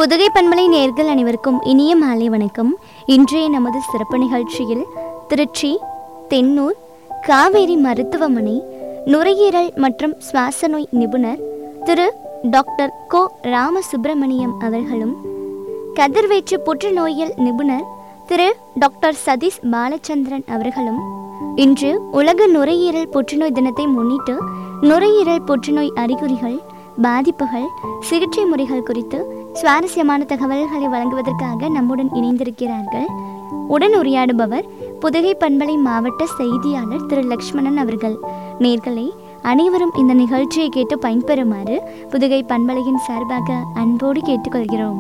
புதுகை பண்பலை நேர்கள் அனைவருக்கும் இனிய மாலை வணக்கம் இன்றைய நமது சிறப்பு நிகழ்ச்சியில் திருச்சி தென்னூர் காவேரி மருத்துவமனை நுரையீரல் மற்றும் சுவாச நோய் நிபுணர் திரு டாக்டர் கோ ராமசுப்பிரமணியம் அவர்களும் கதிர்வீச்சு புற்றுநோயியல் நிபுணர் திரு டாக்டர் சதீஷ் பாலச்சந்திரன் அவர்களும் இன்று உலக நுரையீரல் புற்றுநோய் தினத்தை முன்னிட்டு நுரையீரல் புற்றுநோய் அறிகுறிகள் பாதிப்புகள் சிகிச்சை முறைகள் குறித்து சுவாரஸ்யமான தகவல்களை வழங்குவதற்காக நம்முடன் இணைந்திருக்கிறார்கள் உடன் உரையாடுபவர் புதுகை பண்பலை மாவட்ட செய்தியாளர் திரு லக்ஷ்மணன் அவர்கள் நேர்களை அனைவரும் இந்த நிகழ்ச்சியை கேட்டு பயன்பெறுமாறு புதுகை பண்பலையின் சார்பாக அன்போடு கேட்டுக்கொள்கிறோம்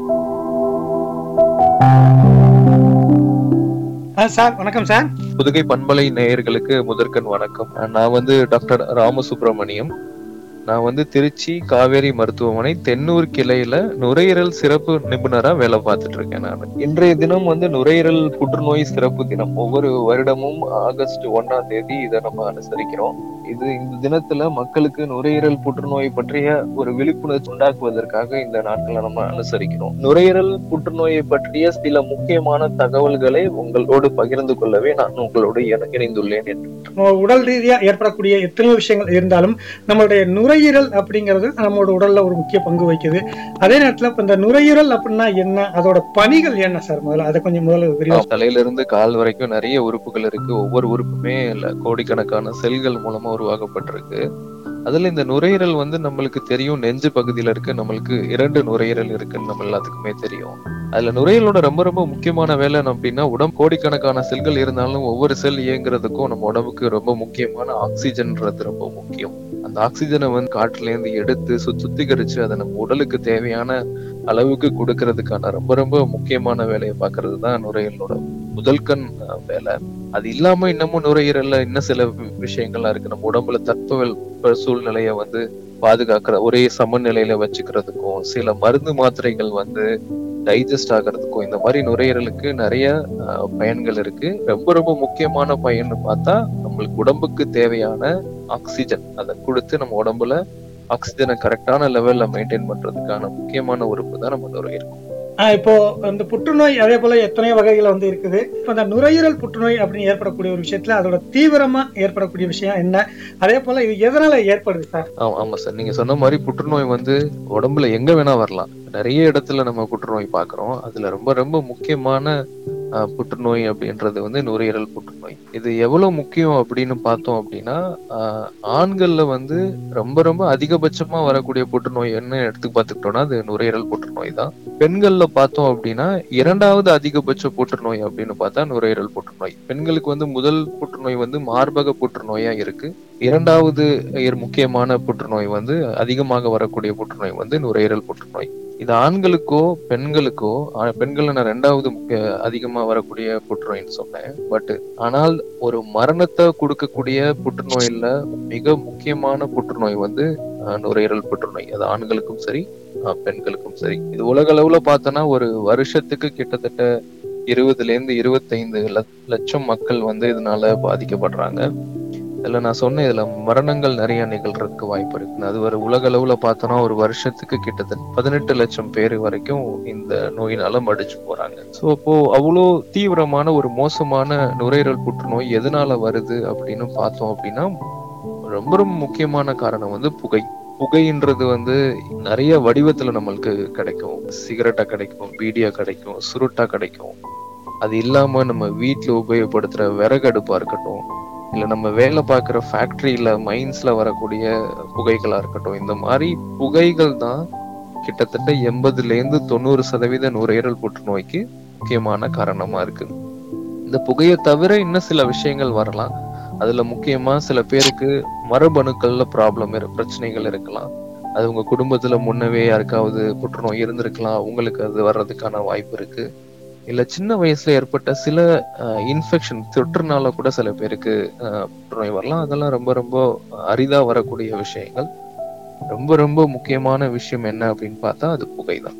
ஆ, சார் வணக்கம் சார் புதுகை பண்பலை நேயர்களுக்கு முதற்கண் வணக்கம் நான் வந்து டாக்டர் ராமசுப்பிரமணியம் நான் வந்து திருச்சி காவேரி மருத்துவமனை தென்னூர் கிளையில நுரையீரல் சிறப்பு நிபுணரா வேலை பார்த்துட்டு இருக்கேன் நான் இன்றைய தினம் வந்து நுரையீரல் புற்றுநோய் சிறப்பு தினம் ஒவ்வொரு வருடமும் ஆகஸ்ட் ஒண்ணாம் தேதி இதை நம்ம அனுசரிக்கிறோம் இது இந்த தினத்துல மக்களுக்கு நுரையீரல் புற்றுநோய் பற்றிய ஒரு விழிப்புணர்ச்சி உண்டாக்குவதற்காக இந்த நாட்களை நம்ம அனுசரிக்கிறோம் நுரையீரல் புற்றுநோயை பற்றிய சில முக்கியமான தகவல்களை உங்களோடு பகிர்ந்து கொள்ளவே நான் உங்களோடு இணை- இணைந்துள்ளேன் என்று நம்ம உடல் ரீதியா ஏற்படக்கூடிய எத்தனையோ விஷயங்கள் இருந்தாலும் நம்மளுடைய நுரையீரல் அப்படிங்கிறது நம்மளோட உடல்ல ஒரு முக்கிய பங்கு வகிக்குது அதே நேரத்துல இப்ப இந்த நுரையீரல் அப்படின்னா என்ன அதோட பணிகள் என்ன சார் முதல்ல அதை கொஞ்சம் முதல்ல விரிவா தலையில இருந்து கால் வரைக்கும் நிறைய உறுப்புகள் இருக்கு ஒவ்வொரு உறுப்புமே இல்ல கோடிக்கணக்கான செல்கள் மூலமா உருவாக்கப்பட்டிருக்கு அதுல இந்த நுரையீரல் வந்து நம்மளுக்கு தெரியும் நெஞ்சு பகுதியில இருக்கு நம்மளுக்கு இரண்டு நுரையீரல் இருக்குன்னு நம்ம எல்லாத்துக்குமே தெரியும் அதுல நுரையீரலோட ரொம்ப ரொம்ப முக்கியமான வேலை என்ன அப்படின்னா உடம்பு கோடிக்கணக்கான செல்கள் இருந்தாலும் ஒவ்வொரு செல் இயங்குறதுக்கும் நம்ம உடம்புக்கு ரொம்ப முக்கியமான ஆக்சிஜன்ன்றது ரொம்ப முக்கியம் அந்த ஆக்சிஜனை வந்து காற்றுல இருந்து எடுத்து சு- சுத்திகரிச்சு அதை நம்ம உடலுக்கு தேவையான அளவுக்கு கொடுக்கறதுக்கான ரொம்ப ரொம்ப முக்கியமான வேலையை பார்க்கிறது தான் நுரையீரலோட முதல் கண் அஹ், வேலை அது இல்லாம இன்னமும் நுரையீரல்ல இன்னும் சில வி- விஷயங்கள்லாம் இருக்கு நம்ம உடம்புல தட்பவெப்ப சூழ்நிலையை வந்து பாதுகாக்கிற ஒரே சமநிலையில வச்சுக்கிறதுக்கும் சில மருந்து மாத்திரைகள் வந்து டைஜஸ்ட் ஆகிறதுக்கும் இந்த மாதிரி நுரையீரலுக்கு நிறைய அஹ், பயன்கள் இருக்கு ரொம்ப ரொம்ப முக்கியமான பயன்னு பார்த்தா நம்மளுக்கு உடம்புக்கு தேவையான ஆக்சிஜன் அதை கொடுத்து நம்ம உடம்புல ஆக்சிஜனை கரெக்டான லெவல்ல மெயின்டைன் பண்றதுக்கான முக்கியமான உறுப்பு தான் நம்ம நுரையீரல் ஆ, இப்போ இந்த புற்றுநோய் அதே போல எத்தனையோ வகைகள் வந்து இருக்குது இப்போ இந்த நுரையீரல் புற்றுநோய் அப்படின்னு ஏற்படக்கூடிய ஒரு விஷயத்துல அதோட தீவிரமா ஏற்படக்கூடிய விஷயம் என்ன அதே போல இது எதனால ஏற்படுது சார் ஆமா ஆமா சார் நீங்க சொன்ன மாதிரி புற்றுநோய் வந்து உடம்புல எங்க வேணா வரலாம் நிறைய இடத்துல நம்ம புற்றுநோய் பார்க்கிறோம் அதுல ரொம்ப ரொம்ப முக்கியமான அஹ், புற்றுநோய் அப்படின்றது வந்து நுரையீரல் புற்றுநோய் இது எவ்வளவு முக்கியம் அப்படின்னு பார்த்தோம் அப்படின்னா அஹ், ஆண்கள்ல வந்து ரொம்ப ரொம்ப அதிகபட்சமா வரக்கூடிய புற்றுநோய் என்ன எடுத்து பார்த்துக்கிட்டோம்னா அது நுரையீரல் புற்றுநோய் தான் பெண்கள்ல பார்த்தோம் அப்படின்னா இரண்டாவது அதிகபட்ச புற்றுநோய் அப்படின்னு பார்த்தா நுரையீரல் புற்றுநோய் பெண்களுக்கு வந்து முதல் புற்றுநோய் வந்து மார்பக புற்றுநோயா இருக்கு இரண்டாவது இரு- முக்கியமான புற்றுநோய் வந்து அதிகமாக வரக்கூடிய புற்றுநோய் வந்து நுரையீரல் புற்றுநோய் இது ஆண்களுக்கோ பெண்களுக்கோ ஆ- பெண்கள்ல நான் ரெண்டாவது முக்கிய- அதிகமா வரக்கூடிய புற்றுநோய்னு சொன்னேன் பட் ஆனால் ஒரு மரணத்தை கொடுக்கக்கூடிய புற்றுநோயில மிக முக்கியமான புற்றுநோய் வந்து ஆஹ், நுரையீரல் புற்றுநோய் அது ஆண்களுக்கும் சரி ஆஹ், பெண்களுக்கும் சரி இது உலக அளவுல பார்த்தோன்னா ஒரு வருஷத்துக்கு கிட்டத்தட்ட இருபதுல இருந்து இருபத்தைந்து லட்ச- லட்சம் மக்கள் வந்து இதனால பாதிக்கப்படுறாங்க இதுல நான் சொன்ன இதுல மரணங்கள் நிறைய நிகழ்றதுக்கு வாய்ப்பு இருக்கு அது ஒரு உலக அளவுல பார்த்தோம்னா ஒரு வருஷத்துக்கு கிட்டத்தட்ட பதினெட்டு லட்சம் பேர் வரைக்கும் இந்த நோயினால மடிச்சு போறாங்க சோ அப்போ அவ்வளோ தீவிரமான ஒரு மோசமான நுரையீரல் புற்றுநோய் எதனால வருது அப்படின்னு பார்த்தோம் அப்படின்னா ரொம்ப ரொம்ப முக்கியமான காரணம் வந்து புகை புகைன்றது வந்து நிறைய வடிவத்துல நம்மளுக்கு கிடைக்கும் சிகரெட்டா கிடைக்கும் பீடியா கிடைக்கும் சுருட்டா கிடைக்கும் அது இல்லாம நம்ம வீட்ல உபயோகப்படுத்துற விறகு அடுப்பா இருக்கட்டும் இல்ல நம்ம வேலை பார்க்குற ஃபேக்டரியில மைன்ஸ்ல வரக்கூடிய புகைகளா இருக்கட்டும் இந்த மாதிரி புகைகள் தான் கிட்டத்தட்ட எண்பதுல இருந்து தொண்ணூறு சதவீத நுரையீரல் புற்றுநோய்க்கு முக்கியமான காரணமா இருக்கு இந்த புகையை தவிர இன்னும் சில விஷயங்கள் வரலாம் அதுல முக்கியமா சில பேருக்கு மரபணுக்கள்ல ப்ராப்ளம் பிரச்சனைகள் இருக்கலாம் அது உங்க குடும்பத்துல முன்னவே யாருக்காவது புற்றுநோய் இருந்திருக்கலாம் உங்களுக்கு அது வர்றதுக்கான வாய்ப்பு இருக்கு இல்ல சின்ன வயசுல ஏற்பட்ட சில இன்ஃபெக்ஷன் தொற்றுனால கூட சில பேருக்கு அஹ், புற்றுநோய் வரலாம் அதெல்லாம் ரொம்ப ரொம்ப அரிதா வரக்கூடிய விஷயங்கள் ரொம்ப ரொம்ப முக்கியமான விஷயம் என்ன அப்படின்னு பார்த்தா அது புகைதான்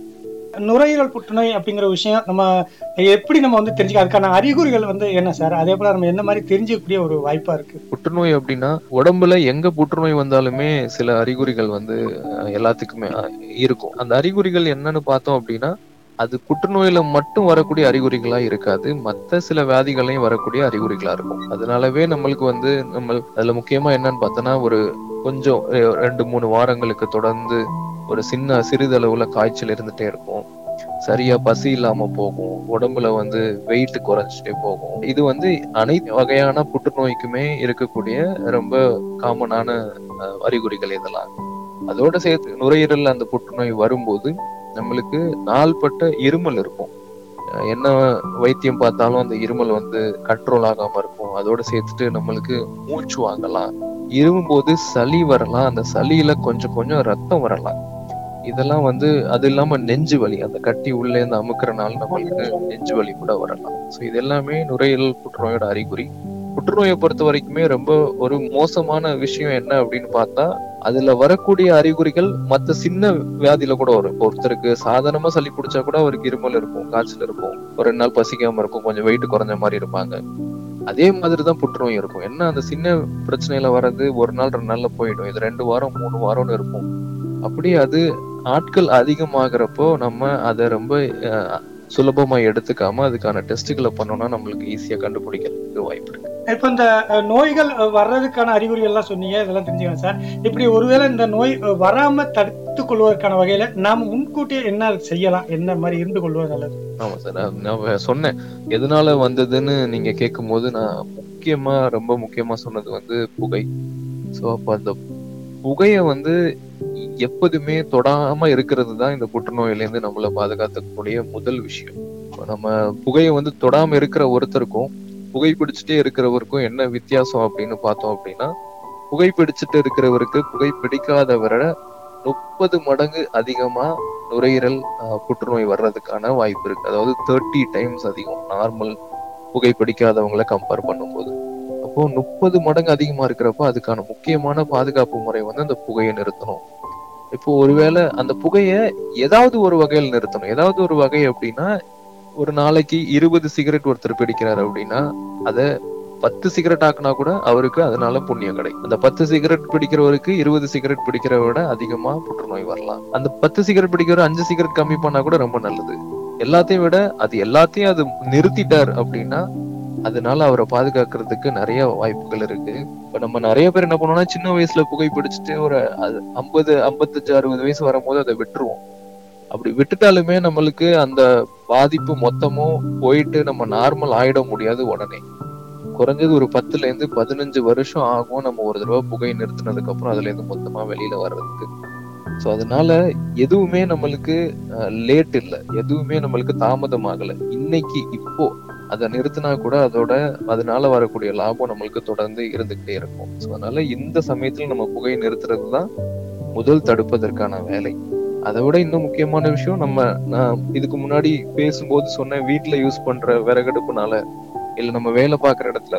நுரையீரல் புற்றுநோய் அப்படிங்கிற விஷயம் நம்ம எப்படி நம்ம வந்து தெரிஞ்சுக்க அதுக்கான அறிகுறிகள் வந்து என்ன சார் அதே போல நம்ம என்ன மாதிரி தெரிஞ்சுக்கக்கூடிய ஒரு வாய்ப்பா இருக்கு புற்றுநோய் அப்படின்னா உடம்புல எங்க புற்றுநோய் வந்தாலுமே சில அறிகுறிகள் வந்து அஹ், எல்லாத்துக்குமே அஹ், இருக்கும் அந்த அறிகுறிகள் என்னன்னு பார்த்தோம் அப்படின்னா அது புற்றுநோயில மட்டும் வரக்கூடிய அறிகுறிகளா இருக்காது மத்த சில வியாதிகளையும் வரக்கூடிய அறிகுறிகளா இருக்கும் அதனாலவே நம்மளுக்கு வந்து நம்ம அதுல முக்கியமா என்னன்னு பார்த்தோன்னா ஒரு கொஞ்சம் அஹ், ரெண்டு மூணு வாரங்களுக்கு தொடர்ந்து ஒரு சின்ன சிறிதளவுல காய்ச்சல் இருந்துட்டே இருக்கும் சரியா பசி இல்லாம போகும் உடம்புல வந்து வெயிட் குறைஞ்சிட்டே போகும் இது வந்து அனைத்து வகையான புற்றுநோய்க்குமே இருக்கக்கூடிய ரொம்ப காமனான அஹ், அறிகுறிகள் இதெல்லாம் அதோட சேர்த்து நுரையீரல்ல அந்த புற்றுநோய் வரும்போது நம்மளுக்கு நாள்பட்ட இருமல் இருக்கும் அஹ், என்ன வைத்தியம் பார்த்தாலும் அந்த இருமல் வந்து கண்ட்ரோல் ஆகாம இருக்கும் அதோட சேர்த்துட்டு நம்மளுக்கு மூச்சு வாங்கலாம் இருமும்போது சளி வரலாம் அந்த சளியில கொஞ்சம் கொஞ்சம் ரத்தம் வரலாம் இதெல்லாம் வந்து அது இல்லாம நெஞ்சு வலி அந்த கட்டி உள்ளே இருந்து அமுக்குறனால நம்மளுக்கு நெஞ்சு வலி கூட வரலாம் ஸோ இது எல்லாமே நுரையீரல் புற்றுநோயோட அறிகுறி புற்றுநோயை பொறுத்த வரைக்குமே ரொம்ப ஒரு மோசமான விஷயம் என்ன அப்படின்னு பார்த்தா அதுல வரக்கூடிய அறிகுறிகள் மத்த சின்ன வியாதியில கூட வரும் இப்போ ஒருத்தருக்கு சாதாரணமா சளி பிடிச்சா கூட அவருக்கு இருமல் இருக்கும் காய்ச்சல் இருக்கும் ஒரு ரெண்டு நாள் பசிக்காம இருக்கும் கொஞ்சம் வெயிட் குறைஞ்ச மாதிரி இருப்பாங்க அதே மாதிரி தான் புற்றுநோய் இருக்கும் என்ன அந்த சின்ன பிரச்சனையில வர்றது ஒரு நாள் ரெண்டு நாள்ல போயிடும் இது ரெண்டு வாரம் மூணு வாரம்னு இருக்கும் அப்படி அது ஆட்கள் அதிகமாகறப்போ நம்ம அதை ரொம்ப அஹ், சுலபமா எடுத்துக்காம அதுக்கான டெஸ்ட்டுகளை பண்ணோம்னா நம்மளுக்கு ஈஸியா கண்டுபிடிக்கிறதுக்கு வாய்ப்பு இருக்கு இப்ப இந்த அஹ், நோய்கள் அஹ், வர்றதுக்கான அறிகுறிகள் எல்லாம் சொன்னீங்க இதெல்லாம் தெரிஞ்சுக்கலாம் சார் இப்படி ஒருவேளை இந்த நோய் அஹ், வராம தடுத்து கொள்வதற்கான வகையில நாம முன்கூட்டியே என்ன செய்யலாம் என்ன மாதிரி இருந்து கொள்வது நல்லது ஆமா சார் நான் நான் சொன்னேன் எதனால வந்ததுன்னு நீங்க கேட்கும்போது நான் முக்கியமா ரொம்ப முக்கியமா சொன்னது வந்து புகை சோ அப்ப அந்த புகைய வந்து எப்போதுமே தொடாம இருக்கிறது தான் இந்த புற்றுநோயில இருந்து நம்மளை பாதுகாத்துக்கூடிய முதல் விஷயம் இப்ப நம்ம புகையை வந்து தொடாம இருக்கிற ஒருத்தருக்கும் புகைப்பிடிச்சிட்டே இருக்கிறவருக்கும் என்ன வித்தியாசம் அப்படின்னு பார்த்தோம் அப்படின்னா புகைப்பிடிச்சிட்டு இருக்கிறவருக்கு புகை பிடிக்காதவரை முப்பது மடங்கு அதிகமா நுரையீரல் ஆஹ், புற்றுநோய் வர்றதுக்கான வாய்ப்பு இருக்கு அதாவது தேர்ட்டி டைம்ஸ் அதிகம் நார்மல் புகைப்பிடிக்காதவங்களை கம்பேர் பண்ணும்போது அப்போ முப்பது மடங்கு அதிகமா இருக்கிறப்போ அதுக்கான முக்கியமான பாதுகாப்பு முறை வந்து அந்த புகையை நிறுத்தணும் இப்போ ஒருவேளை அந்த புகைய ஏதாவது ஒரு வகையில் நிறுத்தணும் ஏதாவது ஒரு வகை அப்படின்னா ஒரு நாளைக்கு இருபது சிகரெட் ஒருத்தர் பிடிக்கிறாரு அப்படின்னா அத பத்து சிகரெட் ஆக்குனா கூட அவருக்கு அதனால புண்ணியம் கிடைக்கும் அந்த பத்து சிகரெட் பிடிக்கிறவருக்கு இருபது சிகரெட் பிடிக்கிறத விட அதிகமா புற்றுநோய் வரலாம் அந்த பத்து சிகரெட் பிடிக்கிறவர் அஞ்சு சிகரெட் கம்மி பண்ணா கூட ரொம்ப நல்லது எல்லாத்தையும் விட அது எல்லாத்தையும் அது நிறுத்திட்டார் அப்படின்னா அதனால அவரை பாதுகாக்கிறதுக்கு நிறைய வாய்ப்புகள் இருக்கு இப்ப நம்ம நிறைய பேர் என்ன பண்ணுவோம்னா சின்ன வயசுல புகை பிடிச்சிட்டு ஒரு அது ஐம்பது ஐம்பத்தஞ்சு அறுபது வயசு வரும்போது அதை விட்டுருவோம் அப்படி விட்டுட்டாலுமே நம்மளுக்கு அந்த பாதிப்பு மொத்தமும் போயிட்டு நம்ம நார்மல் ஆயிட முடியாது உடனே குறைஞ்சது ஒரு பத்துல இருந்து பதினஞ்சு வருஷம் ஆகும் நம்ம ஒரு தடவை புகை நிறுத்தினதுக்கு அப்புறம் அதுல இருந்து மொத்தமா வெளியில வர்றதுக்கு சோ அதனால எதுவுமே நம்மளுக்கு லேட் இல்ல எதுவுமே நம்மளுக்கு தாமதம் ஆகல இன்னைக்கு இப்போ அதை நிறுத்தினா கூட அதோட அதனால வரக்கூடிய லாபம் நம்மளுக்கு தொடர்ந்து இருந்துகிட்டே இருக்கும் சோ அதனால இந்த சமயத்துல நம்ம புகையை நிறுத்துறது தான் முதல் தடுப்பதற்கான வேலை அதை விட இன்னும் முக்கியமான விஷயம் நம்ம நான் இதுக்கு முன்னாடி பேசும்போது சொன்னேன் வீட்ல யூஸ் பண்ற விறகடுப்புனால இல்ல நம்ம வேலை பார்க்குற இடத்துல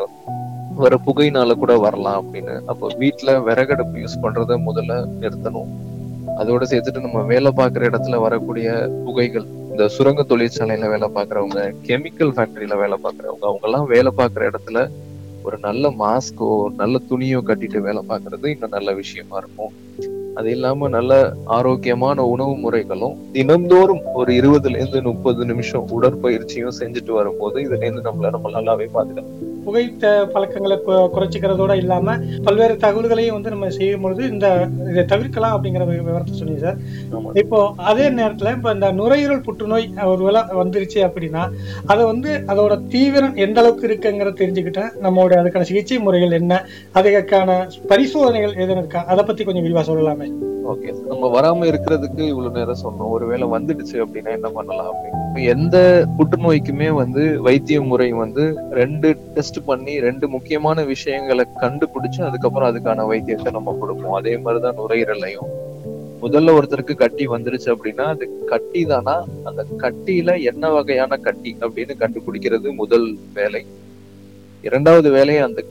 வர புகையினால கூட வரலாம் அப்படின்னு அப்போ வீட்ல விறகடுப்பு யூஸ் பண்றத முதல்ல நிறுத்தணும் அதோட சேர்த்துட்டு நம்ம வேலை பார்க்குற இடத்துல வரக்கூடிய புகைகள் இந்த சுரங்க தொழிற்சாலையில வேலை பார்க்குறவங்க கெமிக்கல் ஃபேக்டரியில வேலை பார்க்குறவங்க அவங்க எல்லாம் வேலை பார்க்குற இடத்துல ஒரு நல்ல மாஸ்கோ நல்ல துணியோ கட்டிட்டு வேலை பார்க்கறது இன்னும் நல்ல விஷயமா இருக்கும் அது இல்லாம நல்ல ஆரோக்கியமான உணவு முறைகளும் தினம்தோறும் ஒரு இருபதுல இருந்து முப்பது நிமிஷம் உடற்பயிற்சியும் செஞ்சுட்டு வரும்போது இதுல இருந்து நம்மள நம்ம நல்லாவே பாதுகாக்கலாம் புகை த- பழக்கங்களை கு- குறைச்சிக்கிறதோட இல்லாம பல்வேறு தகவல்களையும் வந்து நம்ம செய்யும் பொழுது இந்த இதை தவிர்க்கலாம் அப்படிங்கிற வி- விவரத்தை சொன்னீங்க சார் ஆமா. இப்போ அதே நேரத்துல இப்ப இந்த நுரையீரல் புற்றுநோய் ஒருவேளை வந்துருச்சு அப்படின்னா அதை வந்து அதோட தீவிரம் எந்த அளவுக்கு இருக்குங்கிறத தெரிஞ்சுக்கிட்டா நம்மளோட அதுக்கான சிகிச்சை முறைகள் என்ன அதுக்கான பரிசோதனைகள் எதுவும் இருக்கா அதை பத்தி கொஞ்சம் விரிவா சொல்லலாமே ஓகே நம்ம வராம இருக்கிறதுக்கு இவ்வளவு நேரம் சொன்னோம் ஒருவேளை வந்துடுச்சு அப்படின்னா என்ன பண்ணலாம் அப்படின்னு இப்ப எந்த புற்றுநோய்க்குமே வந்து வைத்திய முறை வந்து ரெண்டு டெஸ்ட் பண்ணி ரெண்டு முக்கியமான விஷயங்களை கண்டுபிடிச்சு அதுக்கப்புறம் அதுக்கான வைத்தியத்தை நம்ம கொடுப்போம் அதே மாதிரிதான் நுரையீரலையும் முதல்ல ஒருத்தருக்கு கட்டி வந்துருச்சு அப்படின்னா அது கட்டி தானா அந்த கட்டியில என்ன வகையான கட்டி அப்படின்னு கண்டுபிடிக்கிறது முதல் வேலை இரண்டாவது வேலை அந்த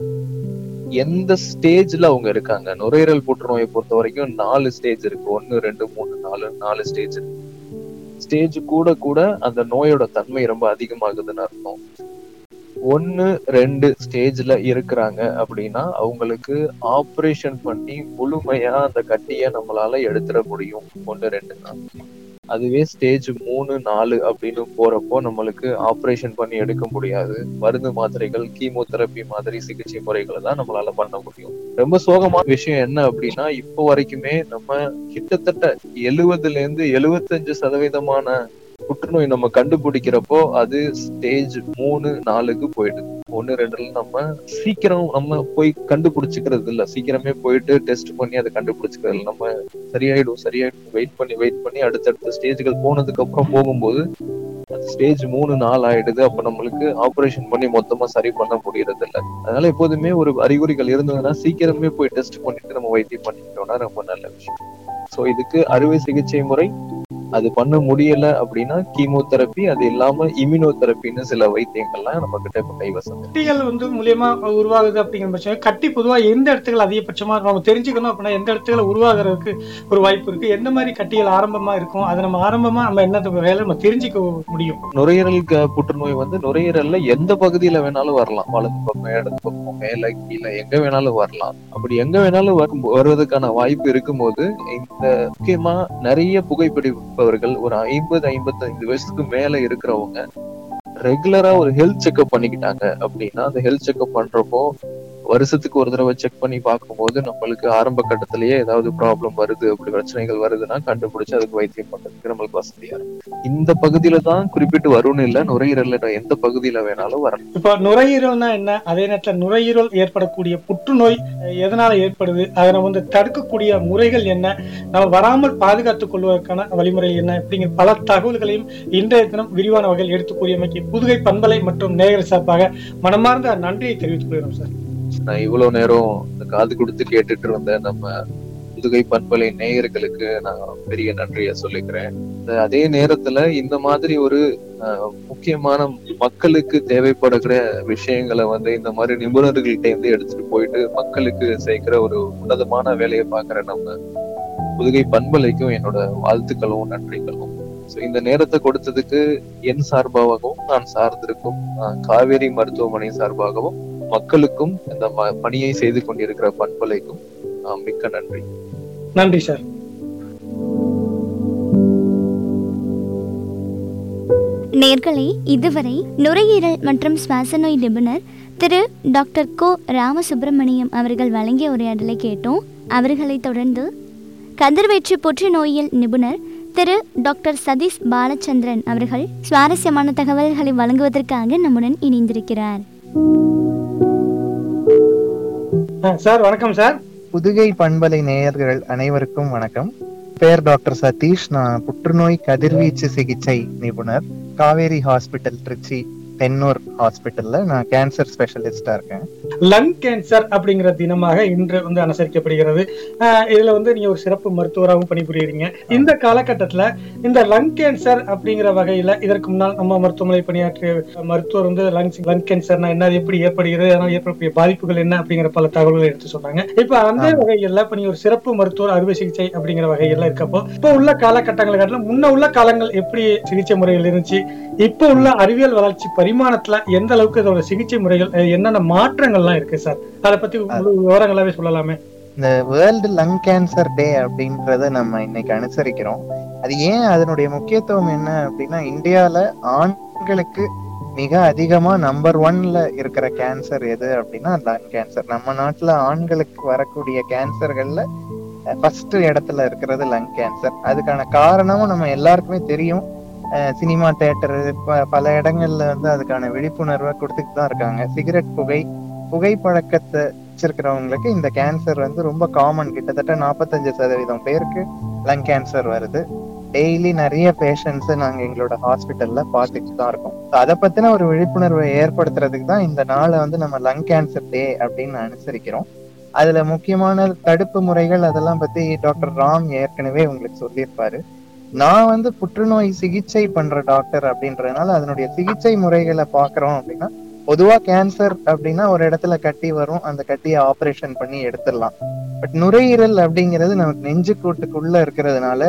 எந்த ஸ்டேஜ்ல அவங்க இருக்காங்க நுரையீரல் புற்றுநோயை பொறுத்த வரைக்கும் நாலு ஸ்டேஜ் இருக்கு ஒன்னு ரெண்டு மூணு நாலு நாலு ஸ்டேஜ் இருக்கு ஸ்டேஜ் கூட கூட அந்த நோயோட தன்மை ரொம்ப அதிகமாகுதுன்னு அர்த்தம் ஒன்னு ரெண்டு ஸ்டேஜ்ல இருக்கிறாங்க அப்படின்னா அவங்களுக்கு ஆபரேஷன் பண்ணி முழுமையா அந்த கட்டிய நம்மளால எடுத்துட முடியும் ஒன்னு ரெண்டுன்னா அதுவே ஸ்டேஜ் மூணு நாலு அப்படின்னு போறப்போ நம்மளுக்கு ஆபரேஷன் பண்ணி எடுக்க முடியாது மருந்து மாத்திரைகள் கீமோதெரப்பி மாதிரி சிகிச்சை முறைகளை தான் நம்மளால பண்ண முடியும் ரொம்ப சோகமான விஷயம் என்ன அப்படின்னா இப்போ வரைக்குமே நம்ம கிட்டத்தட்ட எழுவதுல இருந்து எழுவத்தஞ்சு சதவீதமான புற்றுநோய் நம்ம கண்டுபிடிக்கிறப்போ அது ஸ்டேஜ் மூணு நாலுக்கு போயிடுது ஒண்ணு ரெண்டுல நம்ம சீக்கிரம் நம்ம போய் கண்டுபிடிச்சுக்கிறது இல்ல சீக்கிரமே போயிட்டு டெஸ்ட் பண்ணி அதை கண்டுபிடிச்சுக்கிறது இல்ல நம்ம சரியாயிடும் சரியாயிடும் வெயிட் பண்ணி வெயிட் பண்ணி அடுத்தடுத்த ஸ்டேஜ்கள் போனதுக்கு அப்புறம் போகும்போது ஸ்டேஜ் மூணு நாள் ஆயிடுது அப்ப நம்மளுக்கு ஆபரேஷன் பண்ணி மொத்தமா சரி பண்ண முடியறது இல்ல அதனால எப்போதுமே ஒரு அறிகுறிகள் இருந்ததுன்னா சீக்கிரமே போய் டெஸ்ட் பண்ணிட்டு நம்ம வைத்தியம் பண்ணிக்கிட்டோம்னா ரொம்ப நல்ல விஷயம் சோ இதுக்கு அறுவை சிகிச்சை முறை அது பண்ண முடியல அப்படின்னா கீமோதெரப்பி அது இல்லாம இம்யூனோதெரப்பின்னு சில வைத்தியங்கள்லாம் நம்ம கிட்ட இப்ப கைவசம் கட்டிகள் வந்து மூலியமா உருவாகுது அப்படிங்கிற பட்சம் கட்டி பொதுவா எந்த இடத்துகள் அதிகபட்சமா நம்ம தெரிஞ்சுக்கணும் அப்படின்னா எந்த இடத்துல உருவாகிறதுக்கு ஒரு வாய்ப்பு இருக்கு எந்த மாதிரி கட்டிகள் ஆரம்பமா இருக்கும் அதை நம்ம ஆரம்பமா நம்ம என்ன வகையில நம்ம தெரிஞ்சுக்க முடியும் நுரையீரல் க- புற்றுநோய் வந்து நுரையீரல்ல எந்த பகுதியில வேணாலும் வரலாம் வலது பக்கம் இடது பக்கம் மேல கீழே எங்க வேணாலும் வரலாம் அப்படி எங்க வேணாலும் வரும் வருவதற்கான வாய்ப்பு இருக்கும்போது இந்த முக்கியமா நிறைய புகைப்பிடிப்பவர்கள் ஒரு ஐம்பது ஐம்பத்தைந்து வயசுக்கு மேல இருக்கிறவங்க ரெகுலரா ஒரு ஹெல்த் செக்அப் பண்ணிக்கிட்டாங்க அப்படின்னா அந்த ஹெல்த் செக்அப் பண்றப்போ வருஷத்துக்கு ஒரு தடவை செக் பண்ணி பார்க்கும்போது நம்மளுக்கு ஆரம்ப கட்டத்திலேயே ஏதாவது ப்ராப்ளம் வருது அப்படி பிரச்சனைகள் வருதுன்னா கண்டுபிடிச்சு அதுக்கு வைத்தியம் பண்றதுக்கு நம்மளுக்கு வசதியா இருக்கும் இந்த பகுதியில தான் குறிப்பிட்டு வரும்னு இல்ல நுரையீரல்ல எந்த பகுதியில வேணாலும் வரலாம் இப்ப நுரையீரல்னா என்ன அதே நேரத்துல நுரையீரல் ஏற்படக்கூடிய புற்றுநோய் அஹ், எதனால ஏற்படுது அதை நம்ம வந்து தடுக்கக்கூடிய முறைகள் என்ன நம்ம வராமல் பாதுகாத்துக் கொள்வதற்கான வழிமுறை என்ன இப்படிங்கிற பல தகவல்களையும் இன்றைய தினம் விரிவான வகையில் எடுத்துக் கூறியமைக்கு புதுகை பண்பலை மற்றும் நேயர் சார்பாக மனமார்ந்த நன்றியை தெரிவித்துக் கொள்கிறோம் சார் நான் இவ்வளவு நேரம் இந்த காது கொடுத்து கேட்டுட்டு இருந்த நம்ம புதுகை பண்பலை நேயர்களுக்கு நான் பெரிய நன்றியை சொல்லிக்கிறேன் இந்த அதே நேரத்துல இந்த மாதிரி ஒரு அஹ், முக்கியமான மக்களுக்கு தேவைப்படுகிற விஷயங்களை வந்து இந்த மாதிரி நிபுணர்கள்ட்ட இருந்து எடுத்துட்டு போயிட்டு மக்களுக்கு சேர்க்கிற ஒரு உன்னதமான வேலையை பார்க்கிற நம்ம புதுகை பண்பலைக்கும் என்னோட வாழ்த்துக்களும் நன்றிகளும் ஸோ இந்த நேரத்தை கொடுத்ததுக்கு என் சார்பாகவும் நான் சார்ந்திருக்கும் அஹ், காவேரி மருத்துவமனை சார்பாகவும் மக்களுக்கும் இந்த ம- பணியை செய்து கொண்டிருக்கிற பண்பலைக்கும் அஹ், மிக்க நன்றி நன்றி சார் நேர்களே இதுவரை நுரையீரல் மற்றும் சுவாச நோய் நிபுணர் திரு டாக்டர் கோ ராமசுப்பிரமணியம் அவர்கள் வழங்கிய உரையாடலை கேட்டோம் அவர்களை தொடர்ந்து கதிர்வீச்சு புற்றுநோயியல் நிபுணர் திரு டாக்டர் சதீஷ் பாலச்சந்திரன் அவர்கள் சுவாரஸ்யமான தகவல்களை வழங்குவதற்காக நம்முடன் இணைந்திருக்கிறார் அஹ், சார் வணக்கம் சார் புதுகை பண்பலை நேயர்கள் அனைவருக்கும் வணக்கம் பேர் டாக்டர் சதீஷ் நான் புற்றுநோய் கதிர்வீச்சு சிகிச்சை நிபுணர் காவேரி ஹாஸ்பிட்டல் திருச்சி தென்னூர் ஹாஸ்பிட்டல்ல நான் கேன்சர் ஸ்பெஷலிஸ்டா இருக்கேன் லங் கேன்சர் அப்படிங்கிற தினமாக இன்று வந்து அனுசரிக்கப்படுகிறது அஹ் இதுல வந்து நீங்க ஒரு சிறப்பு மருத்துவராகவும் பணிபுரியுறீங்க இந்த காலகட்டத்துல இந்த லங் கேன்சர் அப்படிங்கிற வகையில இதற்கு முன்னால் நம்ம மருத்துவமனை பணியாற்றிய மருத்துவர் வந்து லங் லங் கேன்சர்னா என்ன அது எப்படி ஏற்படுகிறது அதனால் ஏற்படக்கூடிய பாதிப்புகள் என்ன அப்படிங்கிற பல தகவல்களை எடுத்து சொன்னாங்க இப்ப அந்த ஆமா. வகையில இப்ப நீங்க ஒரு சிறப்பு மருத்துவர் அறுவை சிகிச்சை அப்படிங்கிற வகையில இருக்கப்போ இப்ப உள்ள காலகட்டங்களை காட்டிலும் முன்ன உள்ள காலங்கள் எப்படி சிகிச்சை முறைகள் இருந்துச்சு இப்ப உள்ள அறிவியல் வளர்ச்சி பரிமாணத்துல எந்த அளவுக்கு இதோட சிகிச்சை முறைகள் அஹ், என்னென்ன மாற்றங்கள்லாம் இருக்கு சார் அதை பத்தி முழு விவரங்களாவே சொல்லலாமே இந்த வேர்ல்டு லங் கேன்சர் டே அப்படின்றத நம்ம இன்னைக்கு அனுசரிக்கிறோம் அது ஏன் அதனுடைய முக்கியத்துவம் என்ன அப்படின்னா இந்தியால ஆண்களுக்கு மிக அதிகமா நம்பர் ஒன்ல இருக்கிற கேன்சர் எது அப்படின்னா லங் கேன்சர் நம்ம நாட்டுல ஆண்களுக்கு வரக்கூடிய கேன்சர்கள்ல ஃபர்ஸ்ட் இடத்துல இருக்கிறது லங் கேன்சர் அதுக்கான காரணமும் நம்ம எல்லாருக்குமே தெரியும் சினிமா தேட்டரு பல இடங்கள்ல வந்து அதுக்கான விழிப்புணர்வை கொடுத்துட்டு தான் இருக்காங்க சிகரெட் புகை புகைப்பழக்கத்தை வச்சிருக்கிறவங்களுக்கு இந்த கேன்சர் வந்து ரொம்ப காமன் கிட்டத்தட்ட நாற்பத்தஞ்சு சதவீதம் பேருக்கு லங் கேன்சர் வருது டெய்லி நிறைய பேஷண்ட்ஸ் நாங்க எங்களோட ஹாஸ்பிட்டல்ல பார்த்துட்டு தான் இருக்கோம் So அதை பத்தின ஒரு விழிப்புணர்வை ஏற்படுத்துறதுக்கு தான் இந்த நாளை வந்து நம்ம லங் கேன்சர் டே அப்படின்னு அனுசரிக்கிறோம் அதுல முக்கியமான தடுப்பு முறைகள் அதெல்லாம் பத்தி டாக்டர் ராம் ஏற்கனவே உங்களுக்கு சொல்லியிருப்பாரு நான் வந்து புற்றுநோய் சிகிச்சை பண்ற டாக்டர் அப்படின்றதுனால அதனுடைய சிகிச்சை முறைகளை பாக்குறோம் அப்படின்னா பொதுவா கேன்சர் அப்படின்னா ஒரு இடத்துல கட்டி வரும் அந்த கட்டியை ஆபரேஷன் பண்ணி எடுத்துடலாம் பட் நுரையீரல் அப்படிங்கிறது நமக்கு நெஞ்சு கூட்டுக்குள்ள இருக்கிறதுனால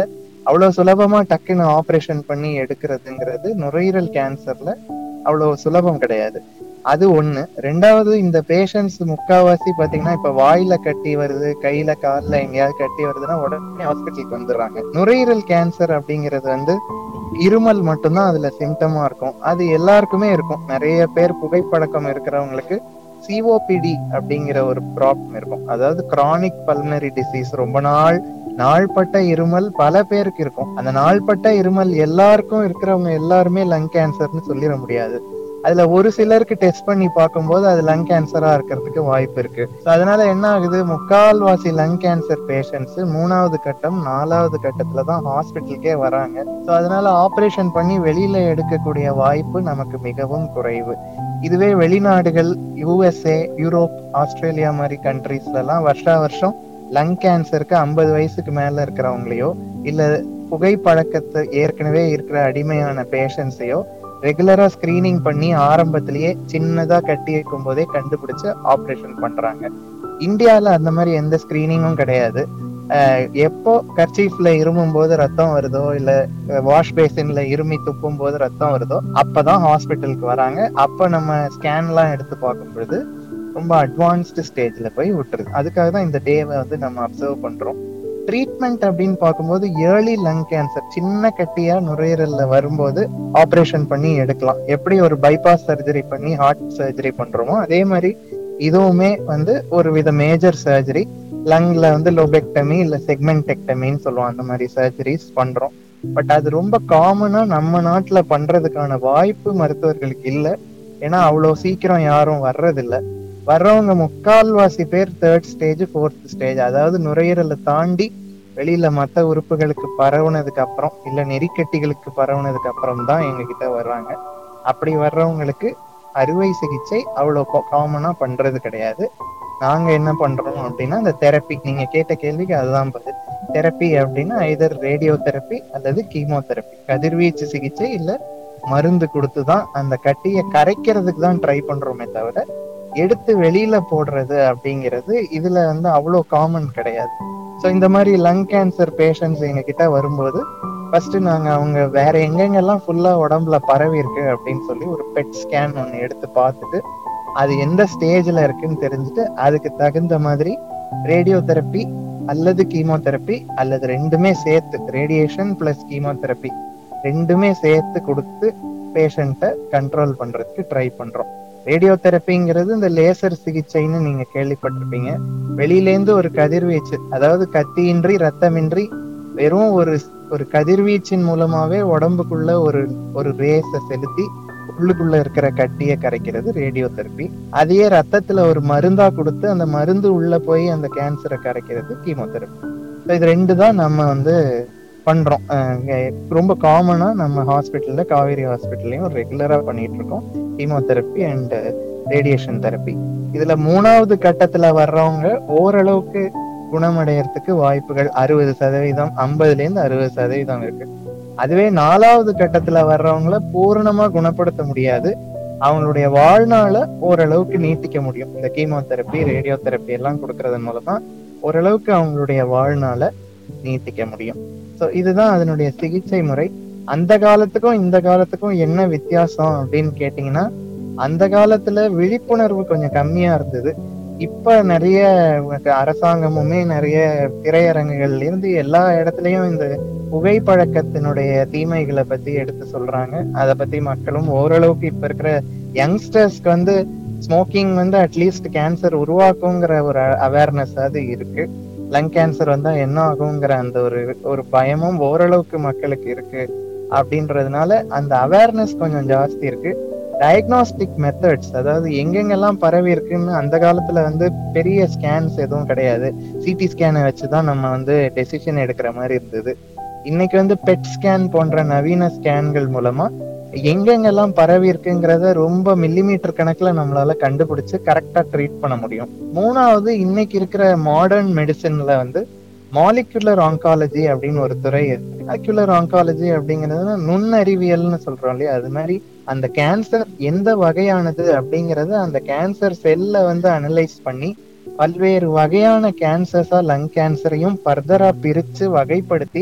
அவ்வளவு சுலபமா டக்குன்னு ஆபரேஷன் பண்ணி எடுக்கிறதுங்கிறது நுரையீரல் கேன்சர்ல அவ்வளவு சுலபம் கிடையாது அது ஒண்ணு ரெண்டாவது இந்த பேஷண்ட்ஸ் முக்காவாசி பாத்தீங்கன்னா இப்ப வாயில கட்டி வருது கையில கால்ல எங்கேயாவது கட்டி வருதுன்னா உடனே ஹாஸ்பிட்டலுக்கு வந்துடுறாங்க நுரையீரல் கேன்சர் அப்படிங்கிறது வந்து இருமல் மட்டும்தான் அதுல சிம்டமா இருக்கும் அது எல்லாருக்குமே இருக்கும் நிறைய பேர் புகைப்பழக்கம் இருக்கிறவங்களுக்கு சிஓபிடி அப்படிங்கிற ஒரு ப்ராப்ளம் இருக்கும் அதாவது கிரானிக் பல்மனரி டிசீஸ் ரொம்ப நாள் நாள்பட்ட இருமல் பல பேருக்கு இருக்கும் அந்த நாள்பட்ட இருமல் எல்லாருக்கும் இருக்கிறவங்க எல்லாருமே லங் கேன்சர்னு சொல்லிட முடியாது அதுல ஒரு சிலருக்கு டெஸ்ட் பண்ணி பார்க்கும்போது அது லங் கேன்சரா இருக்கிறதுக்கு வாய்ப்பு இருக்கு So அதனால என்ன ஆகுது முக்கால்வாசி லங் கேன்சர் பேஷண்ட்ஸ் மூணாவது கட்டம் நாலாவது கட்டத்துல தான் ஹாஸ்பிட்டலுக்கே வராங்க ஸோ அதனால ஆபரேஷன் பண்ணி வெளியில எடுக்கக்கூடிய வாய்ப்பு நமக்கு மிகவும் குறைவு இதுவே வெளிநாடுகள் யூஎஸ்ஏ யூரோப் ஆஸ்திரேலியா மாதிரி கண்ட்ரீஸ்ல எல்லாம் வருஷா வருஷம் லங் கேன்சருக்கு ஐம்பது வயசுக்கு மேல இருக்கிறவங்களையோ இல்ல புகைப்பழக்கத்தை ஏற்கனவே இருக்கிற அடிமையான பேஷண்ட்ஸையோ ரெகுலரா ஸ்கிரீனிங் பண்ணி ஆரம்பத்திலேயே சின்னதா கட்டி வைக்கும் போதே கண்டுபிடிச்சு ஆப்ரேஷன் பண்றாங்க இந்தியால அந்த மாதிரி எந்த ஸ்கிரீனிங்கும் கிடையாது அஹ் எப்போ கர்ச்சீஃப்ல இருமும் போது ரத்தம் வருதோ இல்ல வாஷ் பேசின்ல இருமி துப்பும் போது ரத்தம் வருதோ அப்பதான் ஹாஸ்பிட்டலுக்கு வராங்க அப்ப நம்ம ஸ்கேன்லாம் எடுத்து பார்க்கும் பொழுது ரொம்ப அட்வான்ஸ்டு ஸ்டேஜ்ல போய் விட்டுருது அதுக்காக தான் இந்த டேவை வந்து நம்ம அப்சர்வ் பண்றோம் ட்ரீட்மெண்ட் அப்படின்னு பார்க்கும்போது ஏர்லி லங் கேன்சர் சின்ன கட்டியா நுரையீரல்ல வரும்போது ஆபரேஷன் பண்ணி எடுக்கலாம் எப்படி ஒரு பைபாஸ் சர்ஜரி பண்ணி ஹார்ட் சர்ஜரி பண்றோமோ அதே மாதிரி இதுவுமே வந்து ஒரு வித மேஜர் சர்ஜரி லங்ல வந்து லோபெக்டமி இல்ல செக்மெண்டெக்டமின்னு சொல்லுவோம் அந்த மாதிரி சர்ஜரிஸ் பண்றோம் பட் அது ரொம்ப காமனா நம்ம நாட்டுல பண்றதுக்கான வாய்ப்பு மருத்துவர்களுக்கு இல்ல ஏன்னா அவ்வளவு சீக்கிரம் யாரும் வர்றதில்ல வர்றவங்க முக்கால்வாசி பேர் தேர்ட் ஸ்டேஜ் ஃபோர்த் ஸ்டேஜ் அதாவது நுரையீரலை தாண்டி வெளியில மத்த உறுப்புகளுக்கு பரவுனதுக்கு அப்புறம் இல்ல நெறிக்கட்டிகளுக்கு பரவுனதுக்கு அப்புறம் தான் எங்க கிட்ட வர்றாங்க அப்படி வர்றவங்களுக்கு அறுவை சிகிச்சை அவ்வளவு காமனா பண்றது கிடையாது நாங்க என்ன பண்றோம் அப்படின்னா இந்த தெரப்பி நீங்க கேட்ட கேள்விக்கு அதுதான் பதில் தெரப்பி அப்படின்னா ஐதர் ரேடியோ தெரப்பி அல்லது கீமோதெரப்பி கதிர்வீச்சு சிகிச்சை இல்ல மருந்து கொடுத்து தான் அந்த கட்டியை கரைக்கிறதுக்கு தான் ட்ரை பண்றோமே தவிர எடுத்து வெளியில போடுறது அப்படிங்கிறது இதுல வந்து அவ்வளோ காமன் கிடையாது ஸோ இந்த மாதிரி லங் கேன்சர் பேஷண்ட்ஸ் எங்க கிட்ட வரும்போது ஃபர்ஸ்ட் நாங்க அவங்க வேற எங்கெங்கெல்லாம் ஃபுல்லா உடம்புல பரவி இருக்கு அப்படின்னு சொல்லி ஒரு பெட் ஸ்கேன் ஒன்று எடுத்து பார்த்துட்டு அது எந்த ஸ்டேஜ்ல இருக்குன்னு தெரிஞ்சுட்டு அதுக்கு தகுந்த மாதிரி ரேடியோ தெரப்பி அல்லது கீமோதெரப்பி அல்லது ரெண்டுமே சேர்த்து ரேடியேஷன் பிளஸ் கீமோதெரப்பி ரெண்டுமே சேர்த்து கொடுத்து பேஷண்ட்டை கண்ட்ரோல் பண்றதுக்கு ட்ரை பண்றோம் ரேடியோ தெரப்பிங்கிறது இந்த லேசர் சிகிச்சைன்னு நீங்க கேள்விப்பட்டிருப்பீங்க வெளியிலேந்து ஒரு கதிர்வீச்சு அதாவது கத்தியின்றி ரத்தமின்றி வெறும் ஒரு ஒரு கதிர்வீச்சின் மூலமாவே உடம்புக்குள்ள ஒரு ஒரு ரேஸ செலுத்தி உள்ளுக்குள்ள இருக்கிற கட்டியை கரைக்கிறது ரேடியோ தெரப்பி அதையே ரத்தத்துல ஒரு மருந்தா கொடுத்து அந்த மருந்து உள்ள போய் அந்த கேன்சரை கரைக்கிறது கீமோதெரப்பி இது ரெண்டு தான் நம்ம வந்து பண்றோம் ரொம்ப காமனா நம்ம ஹாஸ்பிட்டல்ல காவேரி ஹாஸ்பிட்டல்லையும் ரெகுலரா பண்ணிட்டு இருக்கோம் கீமோதெரப்பி அண்ட் ரேடியேஷன் தெரப்பி இதுல மூணாவது கட்டத்துல வர்றவங்க ஓரளவுக்கு குணமடையறதுக்கு வாய்ப்புகள் அறுபது சதவீதம் ஐம்பதுல இருந்து அறுபது சதவீதம் இருக்கு அதுவே நாலாவது கட்டத்துல வர்றவங்கள பூரணமா குணப்படுத்த முடியாது அவங்களுடைய வாழ்நாள ஓரளவுக்கு நீட்டிக்க முடியும் இந்த கீமோதெரப்பி ரேடியோ தெரப்பி எல்லாம் கொடுக்கறதன் மூலமா ஓரளவுக்கு அவங்களுடைய வாழ்நாள நீட்டிக்க முடியும் ஸோ இதுதான் அதனுடைய சிகிச்சை முறை அந்த காலத்துக்கும் இந்த காலத்துக்கும் என்ன வித்தியாசம் அப்படின்னு கேட்டீங்கன்னா அந்த காலத்துல விழிப்புணர்வு கொஞ்சம் கம்மியா இருந்தது இப்ப நிறைய அரசாங்கமுமே நிறைய திரையரங்குகள்ல இருந்து எல்லா இடத்துலயும் இந்த புகைப்பழக்கத்தினுடைய தீமைகளை பத்தி எடுத்து சொல்றாங்க அதை பத்தி மக்களும் ஓரளவுக்கு இப்ப இருக்கிற யங்ஸ்டர்ஸ்க்கு வந்து ஸ்மோக்கிங் வந்து அட்லீஸ்ட் கேன்சர் உருவாக்குங்கிற ஒரு அவேர்னஸ் அது இருக்கு லங் கேன்சர் வந்தா என்ன ஆகுங்கிற அந்த ஒரு ஒரு பயமும் ஓரளவுக்கு மக்களுக்கு இருக்கு அப்படின்றதுனால அந்த அவேர்னஸ் கொஞ்சம் ஜாஸ்தி இருக்கு டயக்னாஸ்டிக் மெத்தட்ஸ் அதாவது எங்கெங்கெல்லாம் பரவி இருக்குன்னு அந்த காலத்துல வந்து பெரிய ஸ்கேன்ஸ் எதுவும் கிடையாது சிடி ஸ்கேனை வச்சுதான் நம்ம வந்து டெசிஷன் எடுக்கிற மாதிரி இருந்தது இன்னைக்கு வந்து பெட் ஸ்கேன் போன்ற நவீன ஸ்கேன்கள் மூலமா எங்கெங்கெல்லாம் பரவி இருக்குங்கிறத ரொம்ப மில்லிமீட்டர் கணக்குல நம்மளால கண்டுபிடிச்சு கரெக்டா ட்ரீட் பண்ண முடியும் மூணாவது இன்னைக்கு இருக்கிற மாடர்ன் மெடிசன்ல வந்து மாலிகுலர் ஆங்காலஜி அப்படின்னு ஒரு துறை இருக்கு மாலிகுலர் ஆங்காலஜி அப்படிங்கிறது நுண்ணறிவியல்னு சொல்றோம் இல்லையா அது மாதிரி அந்த கேன்சர் எந்த வகையானது அப்படிங்கறத அந்த கேன்சர் செல்ல வந்து அனலைஸ் பண்ணி பல்வேறு வகையான கேன்சர்ஸா லங் கேன்சரையும் ஃபர்தரா பிரிச்சு வகைப்படுத்தி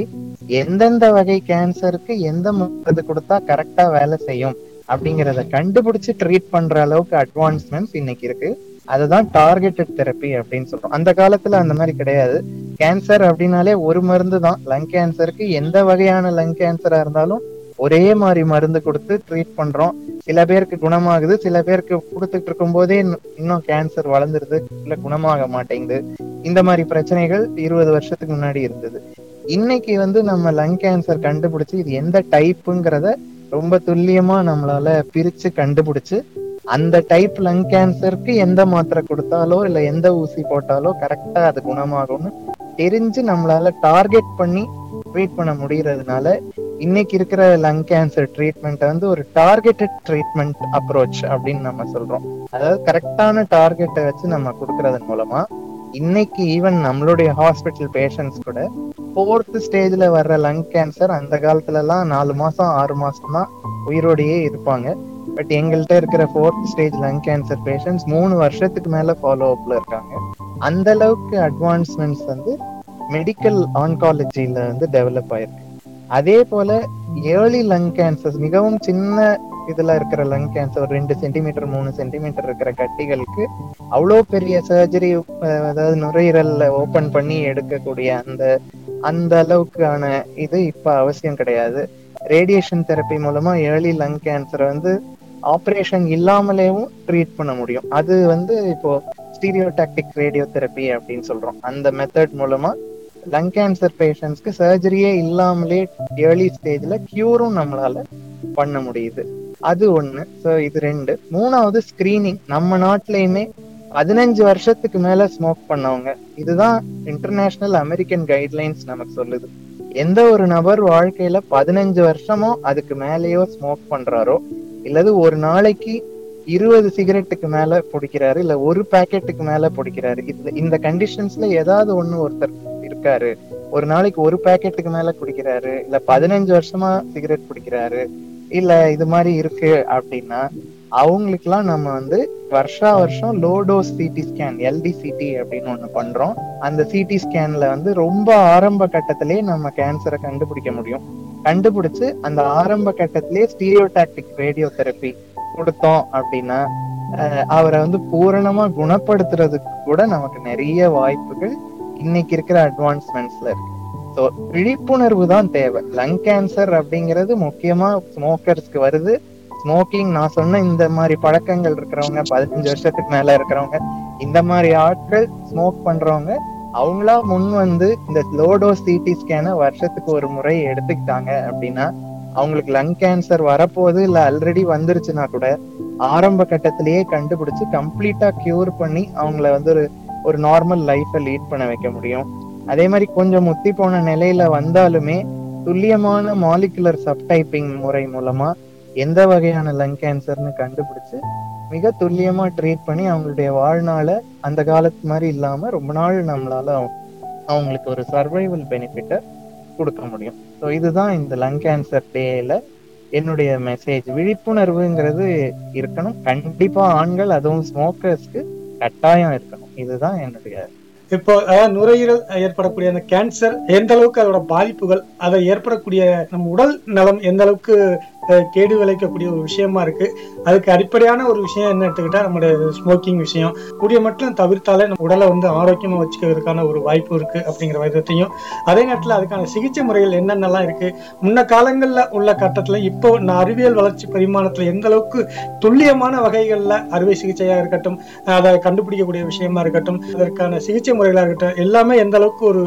எந்தெந்த வகை கேன்சருக்கு எந்த மருந்து கொடுத்தா கரெக்டா வேலை செய்யும் அப்படிங்கறத கண்டுபிடிச்சு ட்ரீட் பண்ற அளவுக்கு அட்வான்ஸ்மெண்ட்ஸ் இன்னைக்கு இருக்கு அதுதான் டார்கெட்டட் தெரப்பி அப்படின்னு சொல்றோம் அந்த காலத்துல அந்த மாதிரி கிடையாது கேன்சர் அப்படின்னாலே ஒரு மருந்து தான் லங் கேன்சருக்கு எந்த வகையான லங் கேன்சரா இருந்தாலும் ஒரே மாதிரி மருந்து கொடுத்து ட்ரீட் பண்றோம் சில பேருக்கு குணமாகுது சில பேருக்கு கொடுத்துட்டு இருக்கும் போதே இன்னும் இன்னும் கேன்சர் வளர்ந்துருது இல்ல குணமாக மாட்டேங்குது இந்த மாதிரி பிரச்சனைகள் இருபது வருஷத்துக்கு முன்னாடி இருந்தது இன்னைக்கு வந்து நம்ம லங் கேன்சர் கண்டுபிடிச்சு இது எந்த டைப்புங்கிறத ரொம்ப துல்லியமா நம்மளால பிரிச்சு கண்டுபிடிச்சு அந்த டைப் லங் கேன்சருக்கு எந்த மாத்திரை கொடுத்தாலோ இல்ல எந்த ஊசி போட்டாலோ கரெக்டா அது குணமாகும்னு தெரிஞ்சு நம்மளால டார்கெட் பண்ணி ட்ரீட் பண்ண முடியறதுனால இன்னைக்கு இருக்கிற லங் கேன்சர் ட்ரீட்மெண்ட் வந்து ஒரு டார்கெட்டட் ட்ரீட்மெண்ட் அப்ரோச் அப்படின்னு நம்ம சொல்றோம் அதாவது கரெக்டான டார்கெட்டை வச்சு நம்ம கொடுக்கறதன் மூலமா இன்னைக்கு ஈவன் நம்மளுடைய ஹாஸ்பிட்டல் பேஷண்ட்ஸ் கூட ஃபோர்த் ஸ்டேஜ்ல வர்ற லங் கேன்சர் அந்த காலத்துல எல்லாம் நாலு மாசம் ஆறு மாசம் தான் உயிரோடையே இருப்பாங்க பட் எங்கள்கிட்ட இருக்கிற fourth stage lung cancer patients மூணு வருஷத்துக்கு மேல ஃபாலோ அப்ல இருக்காங்க அந்த அளவுக்கு அட்வான்ஸ்மெண்ட்ஸ் வந்து மெடிக்கல் ஆன்காலஜில வந்து டெவலப் ஆயிருக்கு அதே போல ஏர்லி லங் கேன்சர்ஸ் மிகவும் சின்ன இதுல இருக்கிற லங் கேன்சர் ஒரு ரெண்டு சென்டிமீட்டர் மூணு சென்டிமீட்டர் இருக்கிற கட்டிகளுக்கு அவ்வளோ பெரிய சர்ஜரி அதாவது நுரையீரல்ல ஓபன் பண்ணி எடுக்கக்கூடிய அந்த அந்த அளவுக்கான இது இப்ப அவசியம் கிடையாது ரேடியேஷன் தெரப்பி மூலமா ஏர்லி லங் கேன்சரை வந்து ஆப்ரேஷன் இல்லாமலேயும் ட்ரீட் பண்ண முடியும் அது வந்து இப்போ ஸ்டீரியோடாக்டிக் ரேடியோ தெரப்பி அப்படின்னு சொல்றோம் அந்த மெத்தட் மூலமா லங் கேன்சர் பேஷண்ட்ஸ்க்கு சர்ஜரியே இல்லாமலே ஏர்லி ஸ்டேஜ்ல கியூரும் நம்மளால பண்ண முடியுது அது ஒண்ணு ஸோ இது ரெண்டு மூணாவது ஸ்கிரீனிங் நம்ம நாட்டிலயுமே பதினஞ்சு வருஷத்துக்கு மேல ஸ்மோக் பண்ணவங்க இதுதான் இன்டர்நேஷனல் அமெரிக்கன் கைட்லைன்ஸ் நமக்கு சொல்லுது எந்த ஒரு நபர் வாழ்க்கையில பதினஞ்சு வருஷமோ அதுக்கு மேலேயோ ஸ்மோக் பண்றாரோ இல்லது ஒரு நாளைக்கு இருபது சிகரெட்டுக்கு மேல பிடிக்கிறாரு இல்ல ஒரு பாக்கெட்டுக்கு மேல பிடிக்கிறாரு இதுல இந்த கண்டிஷன்ஸ்ல ஏதாவது ஒண்ணு ஒருத்தர் இருக்காரு ஒரு நாளைக்கு ஒரு பாக்கெட்டுக்கு மேல குடிக்கிறாரு இல்ல பதினஞ்சு வருஷமா சிகரெட் பிடிக்கிறாரு இல்ல இது மாதிரி இருக்கு அப்படின்னா அவங்களுக்குலாம் நம்ம வந்து வருஷா வருஷம் low dose CT scan LDCT அப்படின்னு ஒண்ணு பண்றோம் அந்த சிடி ஸ்கேன்ல வந்து ரொம்ப ஆரம்ப கட்டத்திலேயே நம்ம கேன்சரை கண்டுபிடிக்க முடியும் கண்டுபிடிச்சு அந்த ஆரம்ப கட்டத்திலேயே ஸ்டீரியோடாக்டிக் ரேடியோ தெரப்பி கொடுத்தோம் அப்படின்னா அவரை வந்து பூரணமா குணப்படுத்துறதுக்கு கூட நமக்கு நிறைய வாய்ப்புகள் இன்னைக்கு இருக்கிற அட்வான்ஸ்மெண்ட்ஸ்ல இருக்கு ஸோ விழிப்புணர்வு தான் தேவை லங் கேன்சர் அப்படிங்கிறது முக்கியமா ஸ்மோக்கர்ஸ்க்கு வருது ஸ்மோக்கிங் நான் சொன்ன இந்த மாதிரி பழக்கங்கள் இருக்கிறவங்க பதினஞ்சு வருஷத்துக்கு மேல இருக்கிறவங்க இந்த மாதிரி ஆட்கள் ஸ்மோக் பண்றவங்க அவங்களா முன் வந்து இந்த லோடோ சிடி ஸ்கேனை வருஷத்துக்கு ஒரு முறை எடுத்துக்கிட்டாங்க அப்படின்னா அவங்களுக்கு லங் கேன்சர் வரப்போகுது இல்ல ஆல்ரெடி வந்துருச்சுன்னா கூட ஆரம்ப கட்டத்திலேயே கண்டுபிடிச்சு கம்ப்ளீட்டா கியூர் பண்ணி அவங்கள வந்து ஒரு ஒரு நார்மல் லைஃப்பை லீட் பண்ண வைக்க முடியும் அதே மாதிரி கொஞ்சம் முத்தி போன நிலையில வந்தாலுமே துல்லியமான மாலிகுலர் சப்டைப்பிங் முறை மூலமா எந்த வகையான லங் கேன்சர்னு கண்டுபிடிச்சு மிக துல்லியமா ட்ரீட் பண்ணி அவங்களுடைய வாழ்நாள அந்த காலத்து மாதிரி இல்லாம ரொம்ப நாள் நம்மளால அவங்களுக்கு ஒரு சர்வைவல் பெனிஃபிட்டை கொடுக்க முடியும் ஸோ இதுதான் இந்த லங் கேன்சர் டேல என்னுடைய மெசேஜ் விழிப்புணர்வுங்கிறது இருக்கணும் கண்டிப்பா ஆண்கள் அதுவும் ஸ்மோக்கர்ஸ்க்கு கட்டாயம் இருக்கணும் இதுதான் என்னுடைய இப்போ அதாவது நுரையீரல் ஏற்படக்கூடிய அந்த கேன்சர் எந்த அளவுக்கு அதோட பாதிப்புகள் அதை ஏற்படக்கூடிய நம்ம உடல் நலம் எந்த அளவுக்கு கேடு விளைக்கக்கூடிய ஒரு விஷயமா இருக்கு அதுக்கு அடிப்படையான ஒரு விஷயம் என்ன எடுத்துக்கிட்டா நம்மளுடைய ஸ்மோக்கிங் விஷயம் கூடிய மட்டும் தவிர்த்தாலே நம்ம உடலை வந்து ஆரோக்கியமா வச்சுக்கிறதுக்கான ஒரு வாய்ப்பு இருக்கு அப்படிங்கிற விதத்தையும் அதே நேரத்தில் அதுக்கான சிகிச்சை முறைகள் என்னென்னலாம் இருக்கு முன்ன காலங்களில் உள்ள கட்டத்துல இப்போ அறிவியல் வளர்ச்சி பரிமாணத்துல எந்த அளவுக்கு துல்லியமான வகைகள்ல அறுவை சிகிச்சையா இருக்கட்டும் அதை கண்டுபிடிக்கக்கூடிய விஷயமா இருக்கட்டும் அதற்கான சிகிச்சை முறைகளா இருக்கட்டும் எல்லாமே எந்த அளவுக்கு ஒரு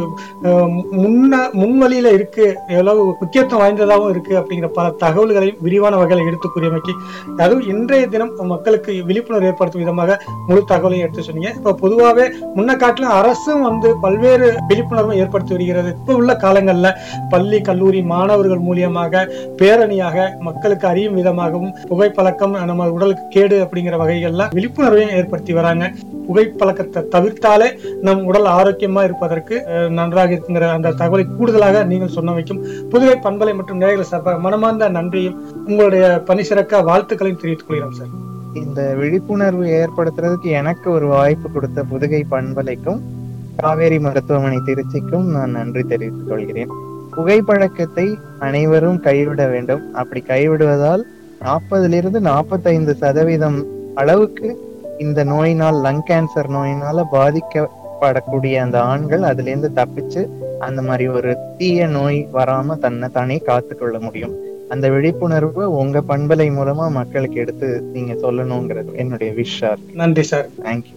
முன்ன முன்வழியில இருக்கு எவ்வளவு முக்கியத்துவம் வாய்ந்ததாகவும் இருக்கு அப்படிங்கிற பல தகவல்களை விரிவான வகையில் எடுத்து கூறியமைக்கு அதுவும் இன்றைய தினம் மக்களுக்கு விழிப்புணர்வு ஏற்படுத்தும் விதமாக முழு தகவலையும் எடுத்து சொன்னீங்க இப்ப பொதுவாகவே முன்ன காட்டிலும் அரசும் வந்து பல்வேறு விழிப்புணர்வு ஏற்படுத்தி வருகிறது இப்ப உள்ள காலங்கள்ல பள்ளி கல்லூரி மாணவர்கள் மூலியமாக பேரணியாக மக்களுக்கு அறியும் விதமாகவும் புகைப்பழக்கம் நம்ம உடலுக்கு கேடு அப்படிங்கிற வகைகள்ல விழிப்புணர்வையும் ஏற்படுத்தி வராங்க புகைப்பழக்கத்தை தவிர்த்தாலே நம் உடல் ஆரோக்கியமா இருப்பதற்கு நன்றாக இருக்குங்கிற அந்த தகவலை கூடுதலாக நீங்கள் சொன்ன வைக்கும் புதுவை பண்பலை மற்றும் நேரங்கள் சார்பாக மனமார்ந்த நன்றியும் உங்களுடைய பணி சிறக்க வாழ்த்துக்களையும் தெரிவித்துக் கொள்கிறோம் சார் இந்த விழிப்புணர்வு ஏற்படுத்துறதுக்கு எனக்கு ஒரு வாய்ப்பு கொடுத்த புதுகை பண்பலைக்கும் காவேரி மருத்துவமனை திருச்சிக்கும் நான் நன்றி தெரிவித்துக் கொள்கிறேன் புகைப்பழக்கத்தை அனைவரும் கைவிட வேண்டும் அப்படி கைவிடுவதால் நாற்பதிலிருந்து நாற்பத்தைந்து சதவீதம் அளவுக்கு இந்த நோயினால் லங் கேன்சர் நோயினால பாதிக்கப்படக்கூடிய அந்த ஆண்கள் அதுல இருந்து தப்பிச்சு அந்த மாதிரி ஒரு தீய நோய் வராம தன்னை தானே காத்துக்கொள்ள முடியும் அந்த விழிப்புணர்வு உங்க பண்பலை மூலமா மக்களுக்கு எடுத்து நீங்க சொல்லணுங்கிறது என்னுடைய விஷா இருக்கு நன்றி சார் தேங்க்யூ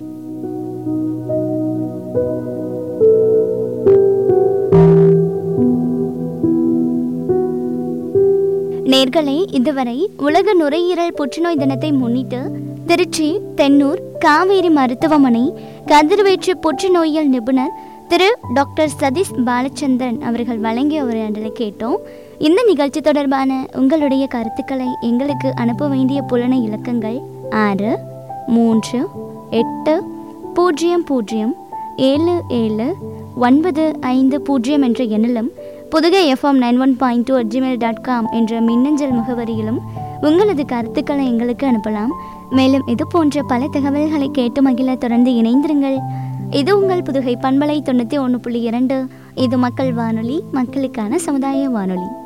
நேர்களே இதுவரை உலக நுரையீரல் புற்றுநோய் தினத்தை முன்னிட்டு திருச்சி தென்னூர் காவேரி மருத்துவமனை கதிர்வேற்று புற்றுநோயியல் நிபுணர் திரு டாக்டர் சதீஷ் பாலச்சந்திரன் அவர்கள் வழங்கிய உரையாடலை கேட்டோம் இந்த நிகழ்ச்சி தொடர்பான உங்களுடைய கருத்துக்களை எங்களுக்கு அனுப்ப வேண்டிய புலனை இலக்கங்கள் ஆறு மூன்று எட்டு பூஜ்ஜியம் பூஜ்ஜியம் ஏழு ஏழு ஒன்பது ஐந்து பூஜ்ஜியம் என்ற எண்ணிலும் Pudugai FM nine one point two Gmail dot com என்ற மின்னஞ்சல் முகவரியிலும் உங்களது கருத்துக்களை எங்களுக்கு அனுப்பலாம் மேலும் இது போன்ற பல தகவல்களை கேட்டு மகிழ தொடர்ந்து இணைந்திருங்கள் இது உங்கள் புதுகை பண்பலை தொண்ணூற்றி ஒன்று புள்ளி இரண்டு இது மக்கள் வானொலி மக்களுக்கான சமுதாய வானொலி